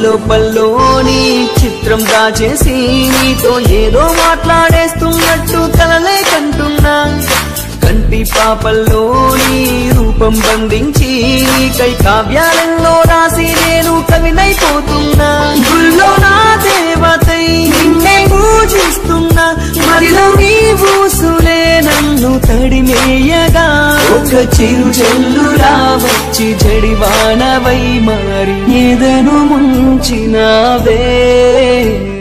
లోపల్లోని చిత్రం దాచేసి నీతో ఏదో మాట్లాడేస్తున్నట్టు కలలే కంటున్నా కంటి పాపల్లోని రూపం బంధించి నీకై కావ్యాలెన్నో రాసి నేను కవినైపోతున్నా గుళ్ళో నా దేవతై నిన్నే పూజిస్తున్నా మరిలో నీ ఊసులే నన్ను తడిమేయగా ఒక చిరు చెల్లులా వచ్చి జడివానవై మారి ఏదను ముంచినావే